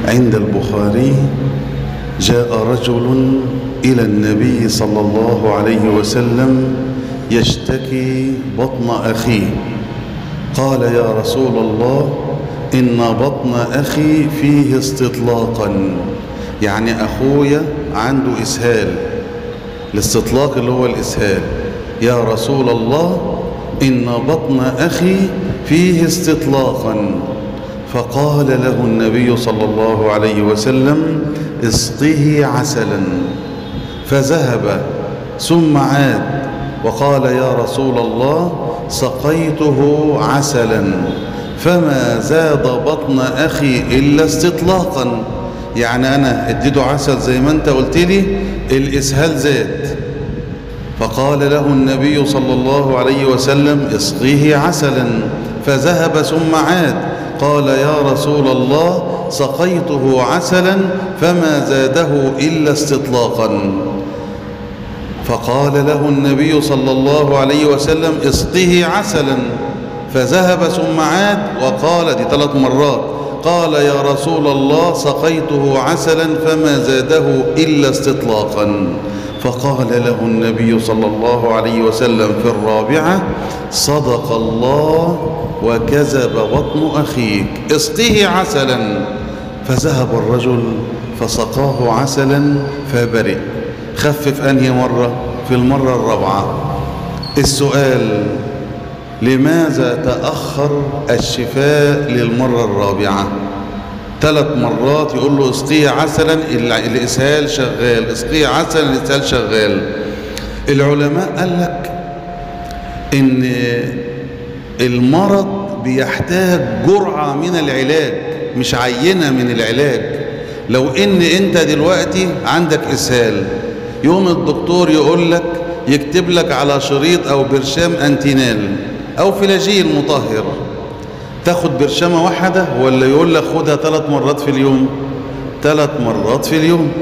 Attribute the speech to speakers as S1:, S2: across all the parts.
S1: عند البخاري جاء رجل إلى النبي صلى الله عليه وسلم يشتكي بطن أخيه قال يا رسول الله إن بطن أخي فيه استطلاقا يعني أخويا عنده إسهال الاستطلاق اللي هو الإسهال يا رسول الله إن بطن أخي فيه استطلاقا فقال له النبي صلى الله عليه وسلم اسقه عسلا فذهب ثم عاد وقال يا رسول الله سقيته عسلا فما زاد بطن أخي إلا استطلاقا يعني أنا اديته عسل زي ما أنت قلت لي الإسهال زاد فقال له النبي صلى الله عليه وسلم اسقيه عسلا فذهب ثم عاد قال يا رسول الله سقيته عسلا فما زاده إلا استطلاقا فقال له النبي صلى الله عليه وسلم اسقه عسلا فذهب ثم عاد وقال دي ثلاث مرات قال يا رسول الله سقيته عسلا فما زاده إلا استطلاقا فقال له النبي صلى الله عليه وسلم في الرابعة صدق الله وكذب بطن أخيك اسقه عسلا فذهب الرجل فسقاه عسلا فبرئ خفف أنهي مرة في المرة الرابعة السؤال لماذا تأخر الشفاء للمرة الرابعة ثلاث مرات يقول له اسقيه عسلا الإسهال شغال اسقيه عسلا الإسهال شغال العلماء قال لك إن المرض بيحتاج جرعة من العلاج مش عينة من العلاج لو إن أنت دلوقتي عندك إسهال يوم الدكتور يقول لك يكتب لك على شريط أو برشام أنتينال أو فلاجيل مطهر تاخد برشامة واحدة ولا يقول لك خدها ثلاث مرات في اليوم ثلاث مرات في اليوم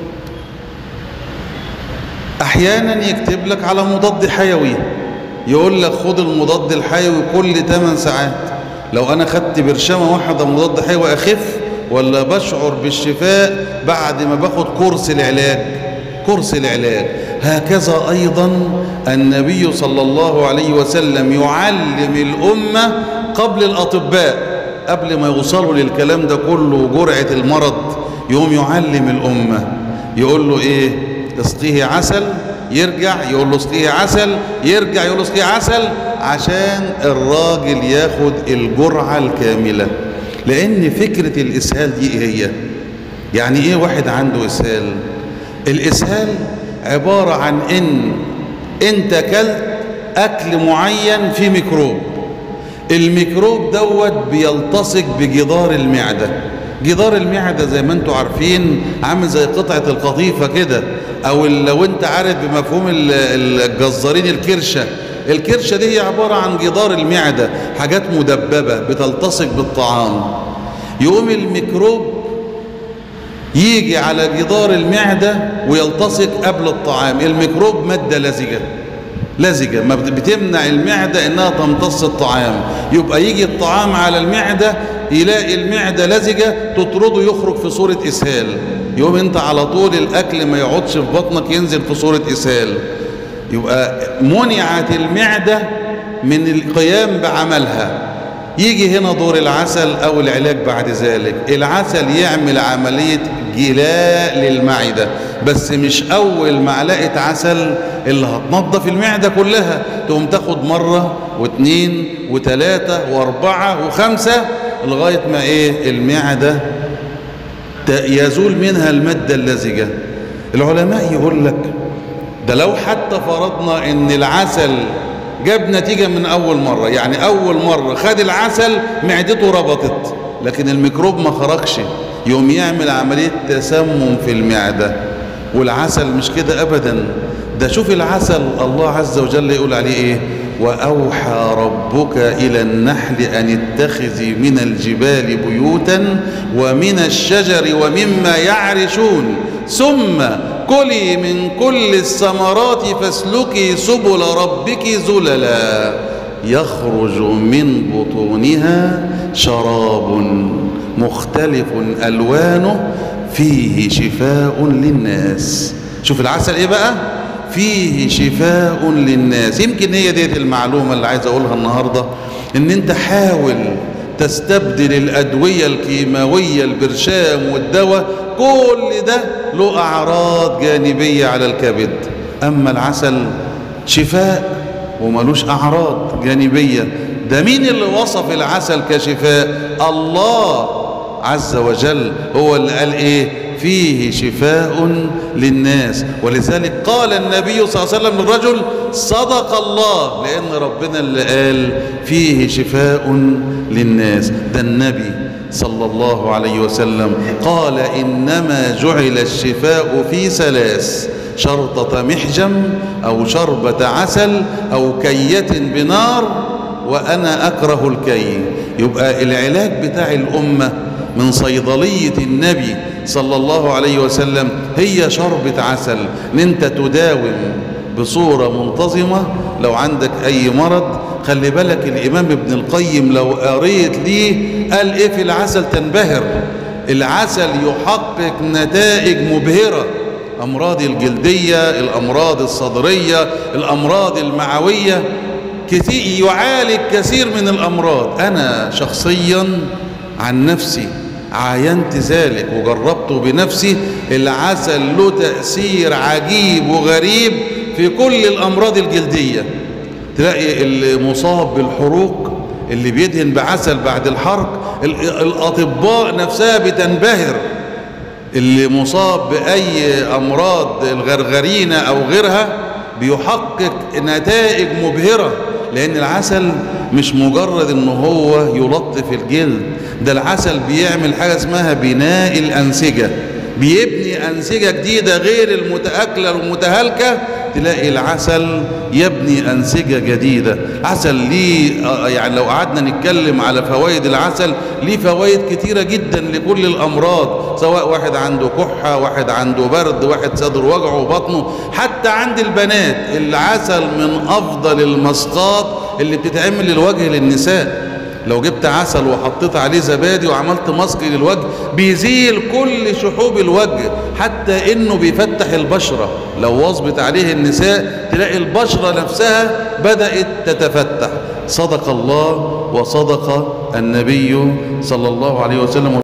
S1: أحيانا يكتب لك على مضاد حيوي يقول لك خد المضاد الحيوي كل 8 ساعات لو أنا خدت برشامة واحدة مضاد حيوي أخف ولا بشعر بالشفاء بعد ما باخد كورس العلاج كورس العلاج هكذا أيضا النبي صلى الله عليه وسلم يعلم الأمة قبل الأطباء قبل ما يوصلوا للكلام ده كله جرعة المرض يوم يعلم الأمة يقول له إيه اسقيه عسل يرجع يقول له اسقيه عسل يرجع يقول له اسقيه عسل عشان الراجل ياخد الجرعة الكاملة لأن فكرة الإسهال دي إيه هي يعني إيه واحد عنده إسهال الإسهال عبارة عن إن أنت كلت أكل معين فيه ميكروب الميكروب دوت بيلتصق بجدار المعدة جدار المعدة زي ما انتم عارفين عامل زي قطعة القطيفة كده او لو انت عارف بمفهوم الجزارين الكرشة الكرشة دي هي عبارة عن جدار المعدة حاجات مدببة بتلتصق بالطعام يقوم الميكروب يجي على جدار المعدة ويلتصق قبل الطعام الميكروب مادة لزجة لزجة ما بتمنع المعدة انها تمتص الطعام يبقى يجي الطعام على المعدة يلاقي المعدة لزجة تطرده يخرج في صورة إسهال يوم انت على طول الأكل ما يقعدش في بطنك ينزل في صورة إسهال يبقى منعت المعدة من القيام بعملها يجي هنا دور العسل أو العلاج بعد ذلك العسل يعمل عملية جلاء للمعدة بس مش أول معلقة عسل اللي هتنظف المعدة كلها تقوم تاخد مرة واثنين وثلاثة واربعة وخمسة لغاية ما ايه المعدة يزول منها المادة اللزجة العلماء يقول لك ده لو حتى فرضنا ان العسل جاب نتيجة من أول مرة يعني أول مرة خد العسل معدته ربطت لكن الميكروب ما خرجش يوم يعمل عملية تسمم في المعدة والعسل مش كده أبدا ده شوف العسل الله عز وجل يقول عليه إيه وأوحى ربك إلى النحل أن اتخذي من الجبال بيوتا ومن الشجر ومما يعرشون ثم كلي من كل الثمرات فاسلكي سبل ربك زللا يخرج من بطونها شراب مختلف ألوانه فيه شفاء للناس شوف العسل ايه بقى فيه شفاء للناس يمكن هي ديت المعلومة اللي عايز اقولها النهاردة ان انت حاول تستبدل الأدوية الكيماوية البرشام والدواء كل ده له أعراض جانبية على الكبد أما العسل شفاء وملوش أعراض جانبية ده مين اللي وصف العسل كشفاء الله عز وجل هو اللي قال ايه فيه شفاء للناس ولذلك قال النبي صلى الله عليه وسلم للرجل صدق الله لأن ربنا اللي قال فيه شفاء للناس ده النبي صلى الله عليه وسلم قال إنما جعل الشفاء في ثلاث شرطة محجم أو شربة عسل أو كية بنار وأنا أكره الكي يبقى العلاج بتاع الأمة من صيدلية النبي صلى الله عليه وسلم هي شربة عسل ان انت تداوم بصورة منتظمة لو عندك اي مرض خلي بالك الامام ابن القيم لو قريت ليه قال ايه في العسل تنبهر العسل يحقق نتائج مبهرة امراض الجلدية الامراض الصدرية الامراض المعوية كثير يعالج كثير من الامراض انا شخصيا عن نفسي عاينت ذلك وجربته بنفسي العسل له تأثير عجيب وغريب في كل الأمراض الجلدية تلاقي المصاب بالحروق اللي بيدهن بعسل بعد الحرق الأطباء نفسها بتنبهر اللي مصاب بأي أمراض الغرغرينة أو غيرها بيحقق نتائج مبهرة لأن العسل مش مجرد ان هو يلطف الجلد ده العسل بيعمل حاجة اسمها بناء الأنسجة بيبني أنسجة جديدة غير المتأكلة والمتهالكة تلاقي العسل يبني أنسجة جديدة عسل ليه يعني لو قعدنا نتكلم على فوائد العسل ليه فوائد كتيرة جدا لكل الأمراض سواء واحد عنده كحة واحد عنده برد واحد صدر وجعه وبطنه حتى عند البنات العسل من أفضل المسقات اللي بتتعمل للوجه للنساء لو جبت عسل وحطيت عليه زبادي وعملت ماسك للوجه بيزيل كل شحوب الوجه حتى انه بيفتح البشرة لو واظبت عليه النساء تلاقي البشرة نفسها بدأت تتفتح صدق الله وصدق النبي صلى الله عليه وسلم